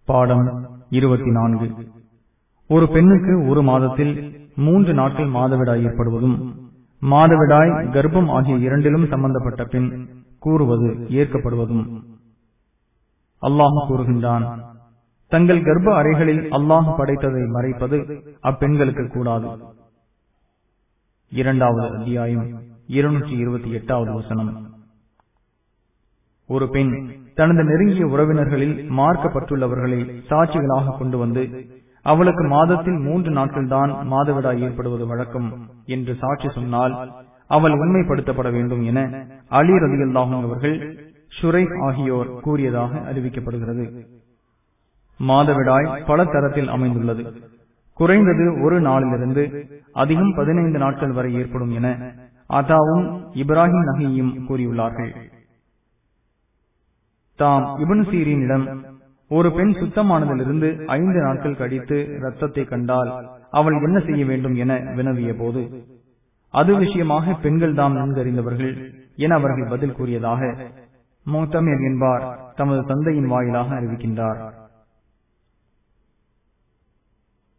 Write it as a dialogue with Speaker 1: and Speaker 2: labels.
Speaker 1: பாடம் இருபத்தி நான்கு ஒரு பெண்ணுக்கு ஒரு மாதத்தில் மூன்று நாட்கள் மாதவிடாய் ஏற்படுவதும் மாதவிடாய் கர்ப்பம் ஆகிய இரண்டிலும் சம்பந்தப்பட்ட பெண் கூறுவது ஏற்கப்படுவதும் அல்லாஹ் கூறுகின்றான் தங்கள் கர்ப்ப அறைகளில் அல்லாஹ் படைத்ததை மறைப்பது அப்பெண்களுக்கு கூடாது இரண்டாவது அத்தியாயம் இருநூற்றி இருபத்தி எட்டாவது வசனம் ஒரு பெண் தனது நெருங்கிய உறவினர்களில் மார்க்கப்பட்டுள்ளவர்களை சாட்சிகளாக கொண்டு வந்து அவளுக்கு மாதத்தில் மூன்று நாட்கள் தான் மாதவிடாய் ஏற்படுவது வழக்கம் என்று சாட்சி சொன்னால் அவள் உண்மைப்படுத்தப்பட வேண்டும் என அலி ரதியல்லாஹும் அவர்கள் ஷுரை ஆகியோர் கூறியதாக அறிவிக்கப்படுகிறது மாதவிடாய் பல தரத்தில் அமைந்துள்ளது குறைந்தது ஒரு நாளிலிருந்து அதிகம் பதினைந்து நாட்கள் வரை ஏற்படும் என அதாவும் இப்ராஹிம் நகியும் கூறியுள்ளார்கள் தாம் இபன் சீரினிடம் ஒரு பெண் சுத்தமானதிலிருந்து ஐந்து நாட்கள் கழித்து ரத்தத்தை கண்டால் அவள் என்ன செய்ய வேண்டும் என வினவிய போது அது விஷயமாக பெண்கள் தாம் நன்கறிந்தவர்கள் என அவர்கள் பதில் கூறியதாக மோத்தமிர் என்பார் தமது தந்தையின் வாயிலாக அறிவிக்கின்றார்